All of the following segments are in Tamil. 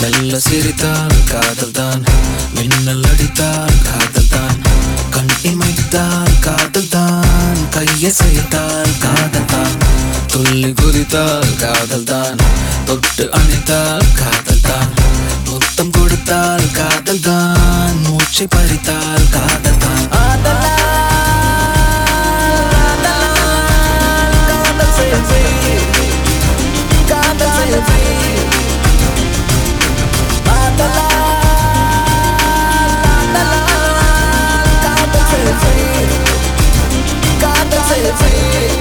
மெல்ல சிரித்தால் காதல் தான் மின்னல் அடித்தால் காதல் தான் கண் இமைத்தால் காதல் தான் கையை செய்தால் காதல் தான் துள்ளி குதித்தால் காதல் தான் தொட்டு அணைத்தால் காதல் தான் முத்தம் கொடுத்தால் காதல் தான் மூச்சை பறித்தால் காதல் தான் ஆதலால், ஆதலால், காதல் செய்வேன். காதல் செய்வேன். ஆதலால், ஆதலால், காதல் செய்வேன். காதல் செய்வேன்.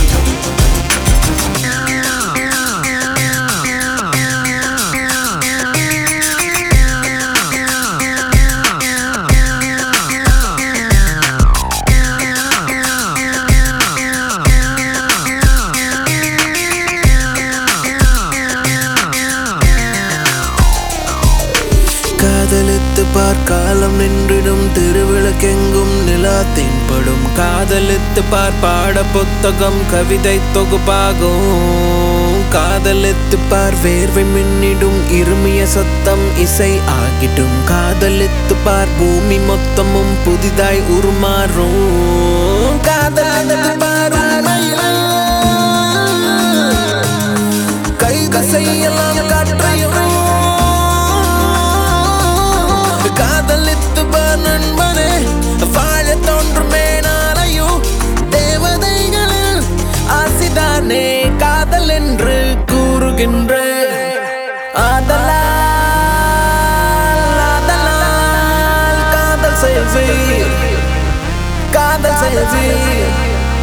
காதலித்து பார் காலம் நின்றிடும் திருவிளக்கெங்கும் நிலா தென்படும் காதலித்து பார் பாட புத்தகம் கவிதை தொகுப்பாகும் காதலித்து பார் வேர்வை மின்னிடும் இருமிய சத்தம் இசை ஆகிடும் காதலித்து பார் பூமி மொத்தமும் புதிதாய் உருமாறும் காதலித்து பார் உண்மையில் கைது செய்யலாம் காற்றையும் காதலித்து பார் நண்பனே வாழ தோன்றுமே நாளையும் தேவதைகளில் ஆசிதானே காதல் என்று கூறுகின்ற ஆதலால் ஆதலால் காதல் செய்வீர் காதல் செய்வீர்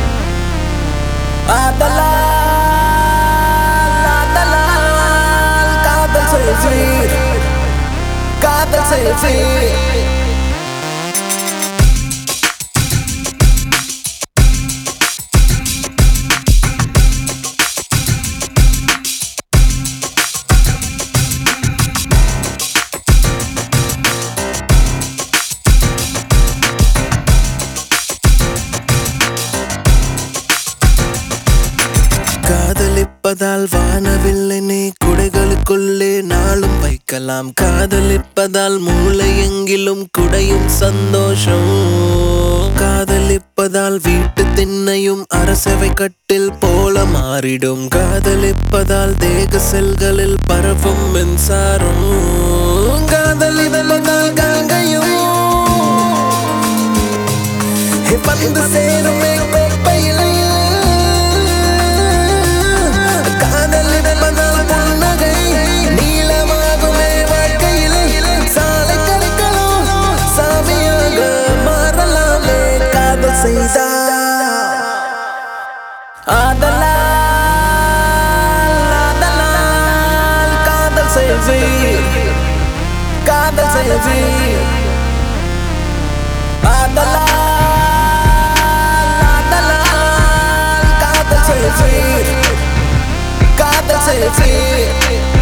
ஆதலால் ஆதலால் காதல் செய்வீர் காதல் செய்வீர் காதலிப்பதால் வானவில்லை நீ குடைகளுக்குள்ளே நாளும் வைக்கலாம் காதலிப்பதால் மூளை எங்கிலும் குடையும் சந்தோஷம் காதலிப்பதால் வீட்டு திண்ணையும் அரசவை கட்டில் போல மாறிடும் காதலிப்பதால் தேக செல்களில் பரவும் மின்சாரம் காதலிப்பதால் கங்கையும் வந்து சேருமே கோப்பையில் காதலிடப்பதால் புன்னகை நீளமாகுமே வாழ்க்கையில் சாலை கடைகளும் சாமியாக மாறலாமே காதல் செய்தால் ஆதலால் ஆதலால் காதல் செய்வீர் காதல் செய்வீர் ஆதலால் ஆதலால் காதல் செய்வீர் காதல் செய்வீர்